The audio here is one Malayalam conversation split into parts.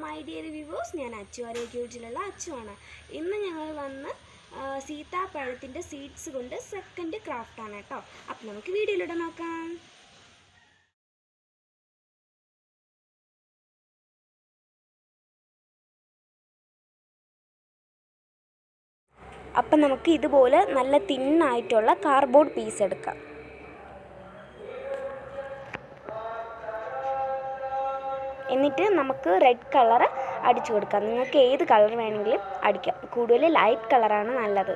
മൈ ഡിയർ വ്യൂവേഴ്സ് ഞാൻ അച്ചു ആരോഗ്യത്തിലുള്ള അച്ചുവാണ് ഇന്ന് ഞങ്ങൾ വന്ന് ആ, സീതാപ്പഴത്തിൻ്റെ സീഡ്സ് കൊണ്ട് സെക്കൻഡ് ക്രാഫ്റ്റാണ് കേട്ടോ അപ്പം നമുക്ക് വീഡിയോയിലൂടെ നോക്കാം അപ്പം നമുക്ക് ഇതുപോലെ നല്ല തിന്നായിട്ടുള്ള കാർഡ്ബോർഡ് പീസ് എടുക്കാം എന്നിട്ട് നമുക്ക് റെഡ് കളർ അടിച്ചു കൊടുക്കാം നിങ്ങൾക്ക് ഏത് കളർ വേണമെങ്കിലും അടിക്കാം കൂടുതൽ ലൈറ്റ് കളറാണ് നല്ലത്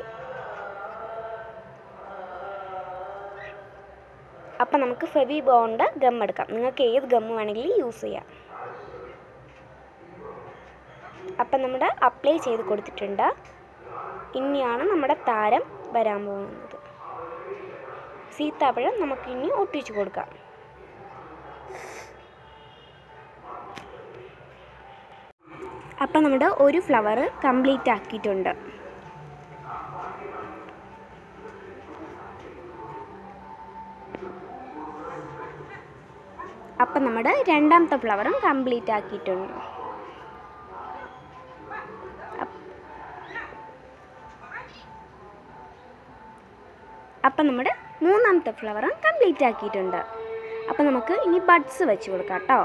അപ്പം നമുക്ക് ഫെവി ബോണ്ട് ഗം എടുക്കാം നിങ്ങൾക്ക് ഏത് ഗം വേണമെങ്കിലും യൂസ് ചെയ്യാം അപ്പം നമ്മുടെ അപ്ലൈ ചെയ്ത് കൊടുത്തിട്ടുണ്ട് ഇനിയാണ് നമ്മുടെ താരം വരാൻ പോകുന്നത് സീത്താപ്പഴം നമുക്ക് ഇനി ഒട്ടിച്ചു കൊടുക്കാം അപ്പം നമ്മുടെ ഒരു ഫ്ലവർ കംപ്ലീറ്റ് ആക്കിയിട്ടുണ്ട് അപ്പം നമ്മുടെ രണ്ടാമത്തെ ഫ്ലവറും കംപ്ലീറ്റ് ആക്കിയിട്ടുണ്ട് അപ്പം നമ്മുടെ മൂന്നാമത്തെ ഫ്ലവറും കംപ്ലീറ്റ് ആക്കിയിട്ടുണ്ട് അപ്പം നമുക്ക് ഇനി ബഡ്സ് വെച്ച് കൊടുക്കാം കേട്ടോ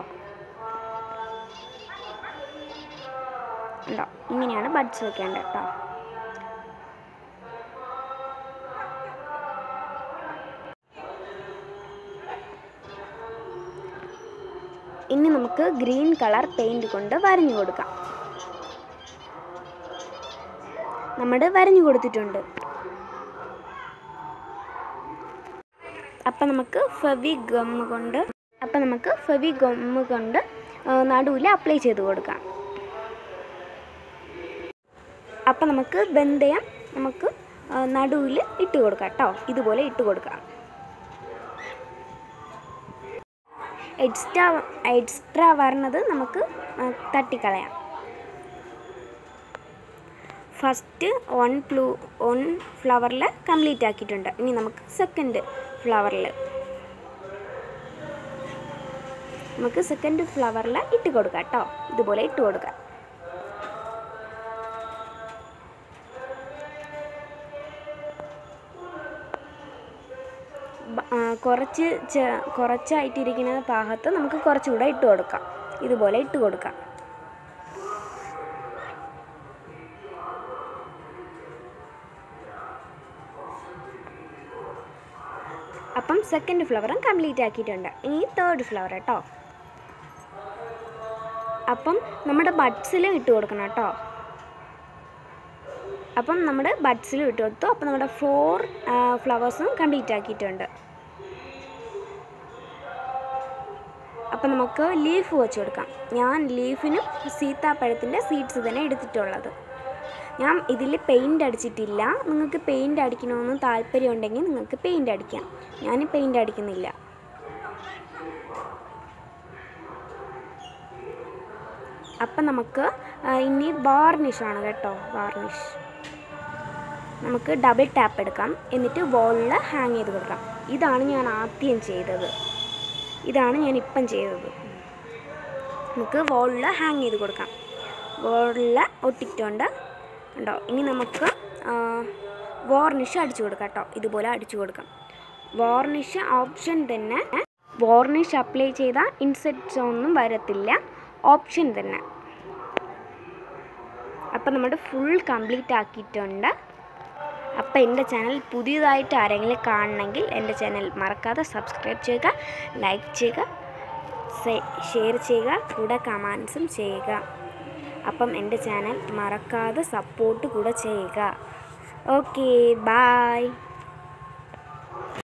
ഉണ്ടോ ഇങ്ങനെയാണ് ബഡ്സ് വെക്കേണ്ടത് കേട്ടോ ഇനി നമുക്ക് ഗ്രീൻ കളർ പെയിൻറ് കൊണ്ട് വരഞ്ഞു കൊടുക്കാം നമ്മുടെ വരഞ്ഞു കൊടുത്തിട്ടുണ്ട് അപ്പം നമുക്ക് ഫെവി ഗം കൊണ്ട് അപ്പം നമുക്ക് ഫെവി ഗം കൊണ്ട് നടുവിൽ അപ്ലൈ ചെയ്ത് കൊടുക്കാം അപ്പം നമുക്ക് ബന്ധയം നമുക്ക് നടുവിൽ ഇട്ട് കൊടുക്കാം കേട്ടോ ഇതുപോലെ ഇട്ട് കൊടുക്കാം എക്സ്ട്രാ എക്സ്ട്രാ വരണത് നമുക്ക് ആ, തട്ടിക്കളയാം ഫസ്റ്റ് വൺ ഫ്ലൂ വൺ ഫ്ലവറിൽ കംപ്ലീറ്റ് ആക്കിയിട്ടുണ്ട് ഇനി നമുക്ക് സെക്കൻഡ് ഫ്ലവറിൽ നമുക്ക് സെക്കൻഡ് ഫ്ലവറിൽ ഇട്ട് കൊടുക്കാം കേട്ടോ ഇതുപോലെ ഇട്ട് കൊടുക്കാം ബ- ആ, കുറച്ച് ചെ- കുറച്ചായിട്ടിരിക്കുന്ന ഭാഗത്ത് നമുക്ക് കുറച്ചുകൂടെ ഇട്ട് കൊടുക്കാം ഇതുപോലെ ഇട്ട് കൊടുക്കാം അപ്പം സെക്കൻഡ് ഫ്ലവറും കംപ്ലീറ്റ് ആക്കിയിട്ടുണ്ട് ഇനി തേർഡ് ഫ്ലവർ കേട്ടോ അപ്പം നമ്മുടെ ബഡ്സിലും ഇട്ട് കൊടുക്കണം കേട്ടോ അപ്പം നമ്മുടെ ബഡ്സിലും ഇട്ട് കൊടുത്തു അപ്പം നമ്മുടെ ഫോർ ഫ്ലവേഴ്സും കംപ്ലീറ്റ് ആക്കിയിട്ടുണ്ട് അപ്പം നമുക്ക് ലീഫ് വെച്ച് കൊടുക്കാം ഞാൻ ലീഫിനും സീത്താപ്പഴത്തിൻ്റെ സീഡ്സ് തന്നെ എടുത്തിട്ടുള്ളത് ഞാൻ ഇതിൽ പെയിൻ്റ് അടിച്ചിട്ടില്ല നിങ്ങൾക്ക് പെയിൻ്റ് അടിക്കണമെന്ന് താല്പര്യം ഉണ്ടെങ്കിൽ നിങ്ങൾക്ക് പെയിൻ്റ് അടിക്കാം ഞാൻ പെയിൻ്റ് അടിക്കുന്നില്ല അപ്പം നമുക്ക് ആ, ഇനി വാർണിഷാണ് കേട്ടോ വാർണിഷ് നമുക്ക് ഡബിൾ ടാപ്പ് എടുക്കാം എന്നിട്ട് വോളിൽ ഹാങ് ചെയ്ത് കൊടുക്കാം ഇതാണ് ഞാൻ ആദ്യം ചെയ്തത് ഇതാണ് ഞാൻ ഇപ്പം ചെയ്തത് നമുക്ക് വോളിൽ ഹാങ് ചെയ്ത് കൊടുക്കാം വോളിൽ ഒട്ടിട്ടുണ്ട് ഉണ്ടോ ഇനി നമുക്ക് വാർണിഷ് അടിച്ചു കൊടുക്കാം കേട്ടോ ഇതുപോലെ അടിച്ചു കൊടുക്കാം വാർണിഷ് ഓപ്ഷൻ തന്നെ വാർണിഷ് അപ്ലൈ ചെയ്താൽ ഇൻസെക്ട്സ് ഒന്നും വരത്തില്ല ഓപ്ഷൻ തന്നെ അപ്പം നമ്മുടെ ഫുൾ കംപ്ലീറ്റ് ആക്കിയിട്ടുണ്ട് അപ്പോൾ എൻ്റെ ചാനൽ പുതിയതായിട്ട് ആരെങ്കിലും കാണണമെങ്കിൽ എൻ്റെ ചാനൽ മറക്കാതെ സബ്സ്ക്രൈബ് ചെയ്യുക ലൈക്ക് ചെയ്യുക ഷെയർ ചെയ്യുക കൂടെ കമൻസും ചെയ്യുക അപ്പം എൻ്റെ ചാനൽ മറക്കാതെ സപ്പോർട്ട് കൂടെ ചെയ്യുക ഓക്കെ ബായ്